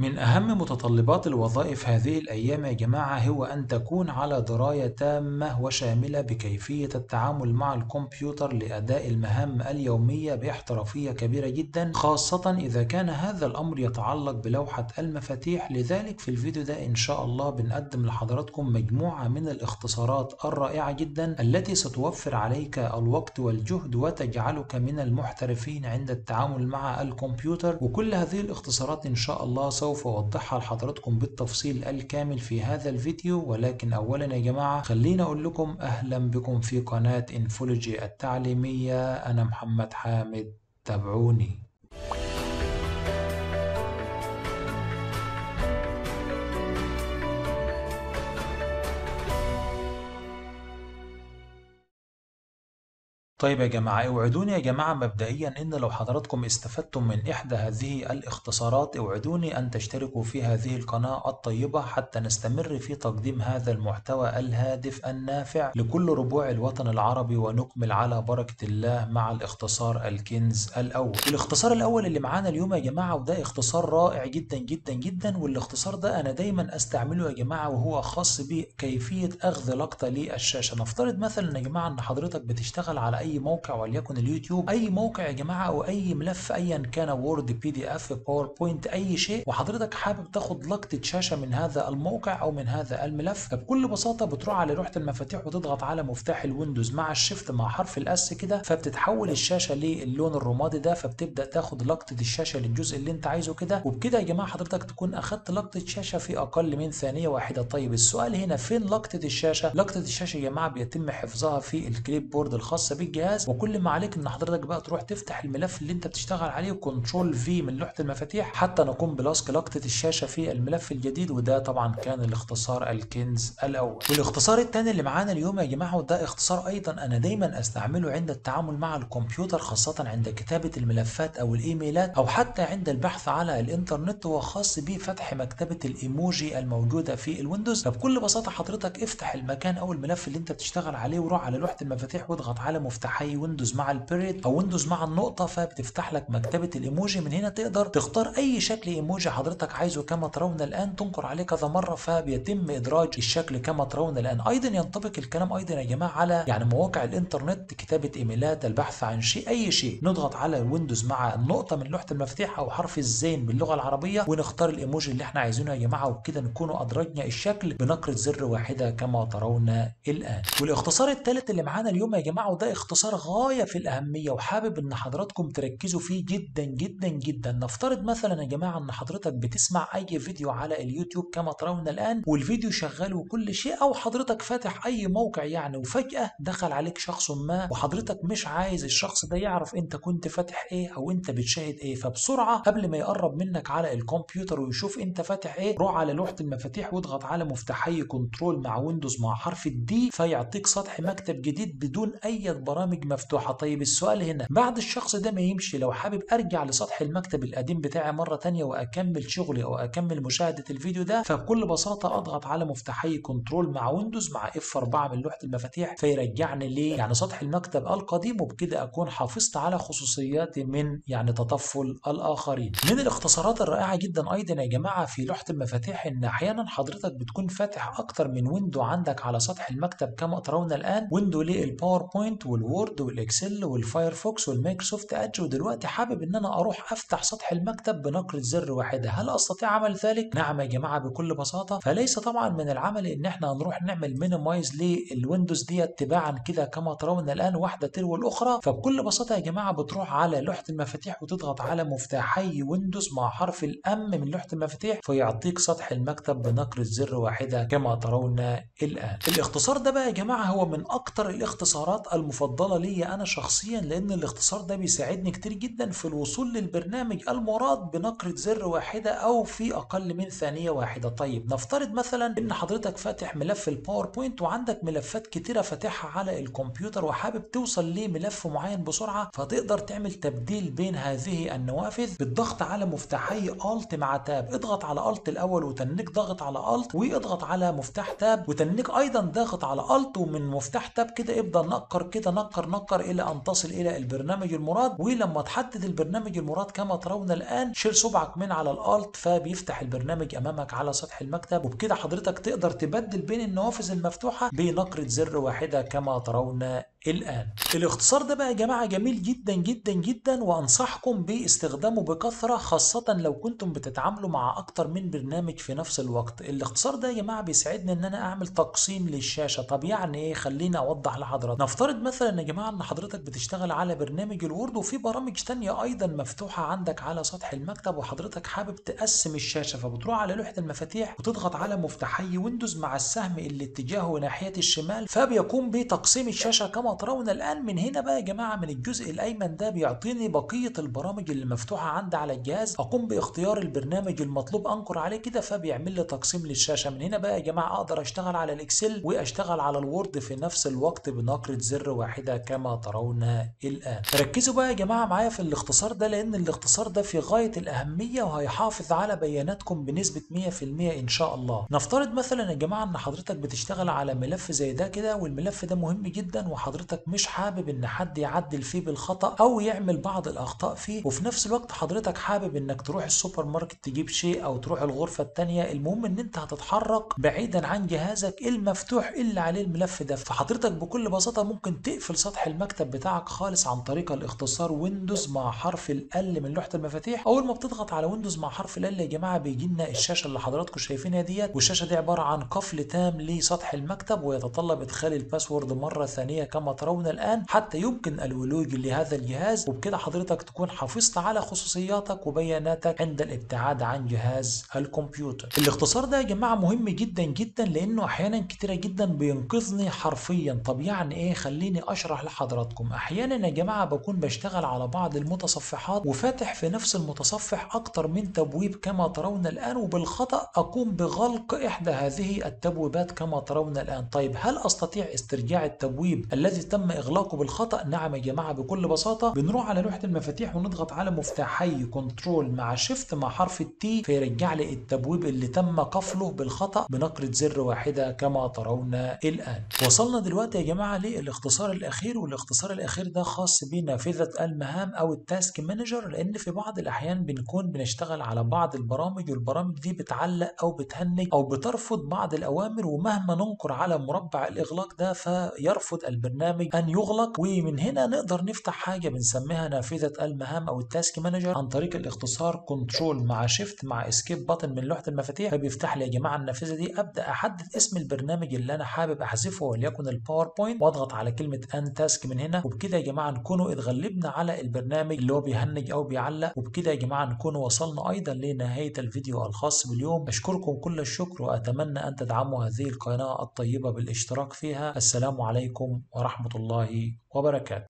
من أهم متطلبات الوظائف هذه الأيام يا جماعة هو أن تكون على دراية تامة وشاملة بكيفية التعامل مع الكمبيوتر لأداء المهام اليومية باحترافية كبيرة جدا خاصة إذا كان هذا الأمر يتعلق بلوحة المفاتيح لذلك في الفيديو ده إن شاء الله بنقدم لحضراتكم مجموعة من الاختصارات الرائعة جدا التي ستوفر عليك الوقت والجهد وتجعلك من المحترفين عند التعامل مع الكمبيوتر وكل هذه الاختصارات إن شاء الله سوف أوضحها لحضراتكم بالتفصيل الكامل في هذا الفيديو ولكن أولا يا جماعة خلينا أقول لكم أهلا بكم في قناة انفولوجي التعليمية أنا محمد حامد تابعوني طيب يا جماعة اوعدوني يا جماعة مبدئيا ان لو حضراتكم استفدتم من احدى هذه الاختصارات اوعدوني ان تشتركوا في هذه القناة الطيبة حتى نستمر في تقديم هذا المحتوى الهادف النافع لكل ربوع الوطن العربي ونكمل على بركة الله مع الاختصار الكنز الاول الاختصار الاول اللي معانا اليوم يا جماعة وده اختصار رائع جدا جدا جدا والاختصار ده انا دايما استعمله يا جماعة وهو خاص بكيفية اخذ لقطة للشاشة نفترض مثلا يا جماعة ان حضرتك بتشتغل على اي موقع وليكن اليوتيوب اي موقع يا جماعه او اي ملف ايا كان وورد بي دي اف باوربوينت اي شيء وحضرتك حابب تاخد لقطه شاشه من هذا الموقع او من هذا الملف فبكل بساطه بتروح على لوحه المفاتيح وتضغط على مفتاح الويندوز مع الشيفت مع حرف الاس كده فبتتحول الشاشه للون الرمادي ده فبتبدا تاخد لقطه الشاشه للجزء اللي انت عايزه كده وبكده يا جماعه حضرتك تكون اخدت لقطه شاشه في اقل من ثانيه واحده طيب السؤال هنا فين لقطه الشاشه لقطه الشاشه يا جماعه بيتم حفظها في الكليب بورد الخاصه بالجهاز وكل ما عليك ان حضرتك بقى تروح تفتح الملف اللي انت بتشتغل عليه كنترول في من لوحه المفاتيح حتى نقوم بلصق لقطه الشاشه في الملف الجديد وده طبعا كان الاختصار الكنز الاول والاختصار الثاني اللي معانا اليوم يا جماعه وده اختصار ايضا انا دايما استعمله عند التعامل مع الكمبيوتر خاصه عند كتابه الملفات او الايميلات او حتى عند البحث على الانترنت هو خاص بفتح مكتبه الايموجي الموجوده في الويندوز فبكل بساطه حضرتك افتح المكان او الملف اللي انت بتشتغل عليه وروح على لوحه المفاتيح واضغط على مفتاحي ويندوز مع البيريد او ويندوز مع النقطه فبتفتح لك مكتبه الايموجي من هنا تقدر تختار اي شكل ايموجي حضرتك عايزه كما ترون الان تنقر عليه كذا مره فبيتم ادراج الشكل كما ترون الان ايضا ينطبق الكلام ايضا يا جماعه على يعني مواقع الانترنت كتابه ايميلات البحث عن شيء اي شيء نضغط على ويندوز مع النقطه من لوحه المفاتيح او حرف الزين باللغه العربيه ونختار الايموجي اللي احنا عايزينه يا جماعه وبكده نكون ادرجنا الشكل بنقره زر واحده كما ترون الان والاختصار الثالث اللي معانا اليوم يا جماعه وده اختصار غايه في الاهميه وحابب ان حضراتكم تركزوا فيه جدا جدا جدا نفترض مثلا يا جماعه ان حضرتك بتسمع اي فيديو على اليوتيوب كما ترون الان والفيديو شغال وكل شيء او حضرتك فاتح اي موقع يعني وفجاه دخل عليك شخص ما وحضرتك مش عايز الشخص ده يعرف انت كنت فاتح ايه او انت بتشاهد ايه فبسرعه قبل ما يقرب منك على الكمبيوتر ويشوف انت فاتح ايه روح على لوحه المفاتيح واضغط على مفتاحي كنترول مع ويندوز مع حرف الدي فيعطيك سطح مكتب جديد بدون اي برامج مفتوحه طيب السؤال هنا بعد الشخص ده ما يمشي لو حابب ارجع لسطح المكتب القديم بتاعي مره تانية واكمل شغلي او اكمل مشاهده الفيديو ده فبكل بساطه اضغط على مفتاحي كنترول مع ويندوز مع اف 4 من لوحه المفاتيح فيرجعني ليه يعني سطح المكتب القديم وبكده اكون حافظت على خصوصياتي من يعني تطفل الاخرين من الاختصارات الرائعه جدا ايضا يا جماعه في لوحه المفاتيح ان احيانا حضرتك بتكون فاتح اكتر من ويندو عندك على سطح المكتب كما ترون الان ويندو للباوربوينت والوورد والاكسل والفايرفوكس والمايكروسوفت ادج ودلوقتي حابب ان انا اروح افتح سطح المكتب بنقره زر واحده هل استطيع عمل ذلك نعم يا جماعه بكل بساطه فليس طبعا من العمل ان احنا نروح نعمل مينيمايز للويندوز دي تباعا كده كما ترون الان واحده تلو الاخرى فبكل بساطه يا جماعه بتروح على لوحه المفاتيح وتضغط على مفتاحي ويندوز مع حرف الام من لوحه المفاتيح فيعطيك سطح المكتب بنقره زر واحده كما ترون الان الاختصار ده بقى يا جماعه هو من اكتر الاختصارات المفضله لي انا شخصيا لان الاختصار ده بيساعدني كتير جدا في الوصول للبرنامج المراد بنقره زر واحده او في اقل من ثانيه واحده طيب نفترض مثلا ان حضرتك فاتح ملف الباوربوينت وعندك ملفات كتيره فاتحها على الكمبيوتر وحابب توصل لملف معين بسرعه فتقدر تعمل تبديل بين هذه النوافذ بالضغط على مفتاحي الت مع تاب اضغط على الت الاول وتنك ضغط على الت واضغط على مفتاح تاب وتنك ايضا ضاغط على الت ومن مفتاح تاب كده ابدا نقر كده نقر نقر نقر الى ان تصل الى البرنامج المراد ولما تحدد البرنامج المراد كما ترون الان شيل صبعك من على الالت فبيفتح البرنامج امامك على سطح المكتب وبكده حضرتك تقدر تبدل بين النوافذ المفتوحه بنقره زر واحده كما ترون الآن الاختصار ده بقى يا جماعة جميل جدا جدا جدا وأنصحكم باستخدامه بكثرة خاصة لو كنتم بتتعاملوا مع أكتر من برنامج في نفس الوقت الاختصار ده يا جماعة بيساعدني إن أنا أعمل تقسيم للشاشة طب يعني إيه خليني أوضح لحضرتك نفترض مثلا يا جماعة إن حضرتك بتشتغل على برنامج الوورد وفي برامج تانية أيضا مفتوحة عندك على سطح المكتب وحضرتك حابب تقسم الشاشة فبتروح على لوحة المفاتيح وتضغط على مفتاحي ويندوز مع السهم اللي اتجاهه ناحية الشمال فبيقوم بتقسيم الشاشة كما ترون الآن من هنا بقى يا جماعة من الجزء الأيمن ده بيعطيني بقية البرامج اللي مفتوحة عندي على الجهاز أقوم باختيار البرنامج المطلوب أنكر عليه كده فبيعمل لي تقسيم للشاشة من هنا بقى يا جماعة أقدر أشتغل على الإكسل وأشتغل على الوورد في نفس الوقت بنقرة زر واحدة كما ترون الآن ركزوا بقى يا جماعة معايا في الاختصار ده لأن الاختصار ده في غاية الأهمية وهيحافظ على بياناتكم بنسبة 100% إن شاء الله نفترض مثلا يا جماعة إن حضرتك بتشتغل على ملف زي ده كده والملف ده مهم جدا وحضرتك مش حابب ان حد يعدل فيه بالخطا او يعمل بعض الاخطاء فيه وفي نفس الوقت حضرتك حابب انك تروح السوبر ماركت تجيب شيء او تروح الغرفه الثانيه المهم ان انت هتتحرك بعيدا عن جهازك المفتوح اللي عليه الملف ده فحضرتك بكل بساطه ممكن تقفل سطح المكتب بتاعك خالص عن طريق الاختصار ويندوز مع حرف ال من لوحه المفاتيح اول ما بتضغط على ويندوز مع حرف ال يا جماعه بيجي لنا الشاشه اللي حضراتكم شايفينها ديت والشاشه دي عباره عن قفل تام لسطح المكتب ويتطلب ادخال الباسورد مره ثانيه كما ترون الان حتى يمكن الولوج لهذا الجهاز وبكده حضرتك تكون حافظت على خصوصياتك وبياناتك عند الابتعاد عن جهاز الكمبيوتر الاختصار ده يا جماعه مهم جدا جدا لانه احيانا كتيره جدا بينقذني حرفيا طب يعني ايه خليني اشرح لحضراتكم احيانا يا جماعه بكون بشتغل على بعض المتصفحات وفاتح في نفس المتصفح اكتر من تبويب كما ترون الان وبالخطا اقوم بغلق احدى هذه التبويبات كما ترون الان طيب هل استطيع استرجاع التبويب الذي تم اغلاقه بالخطا نعم يا جماعه بكل بساطه بنروح على لوحه المفاتيح ونضغط على مفتاحي كنترول مع شيفت مع حرف التي فيرجع لي التبويب اللي تم قفله بالخطا بنقره زر واحده كما ترون الان وصلنا دلوقتي يا جماعه للاختصار الاخير والاختصار الاخير ده خاص بنافذه المهام او التاسك مانجر لان في بعض الاحيان بنكون بنشتغل على بعض البرامج والبرامج دي بتعلق او بتهنج او بترفض بعض الاوامر ومهما ننقر على مربع الاغلاق ده فيرفض البرنامج ان يغلق ومن هنا نقدر نفتح حاجه بنسميها نافذه المهام او التاسك مانجر عن طريق الاختصار كنترول مع شيفت مع اسكيب باتن من لوحه المفاتيح فبيفتح لي يا جماعه النافذه دي ابدا احدد اسم البرنامج اللي انا حابب احذفه وليكن الباوربوينت واضغط على كلمه ان تاسك من هنا وبكده يا جماعه نكونوا اتغلبنا على البرنامج اللي هو بيهنج او بيعلق وبكده يا جماعه نكون وصلنا ايضا لنهايه الفيديو الخاص باليوم اشكركم كل الشكر واتمنى ان تدعموا هذه القناه الطيبه بالاشتراك فيها السلام عليكم ورحمه الله وبركاته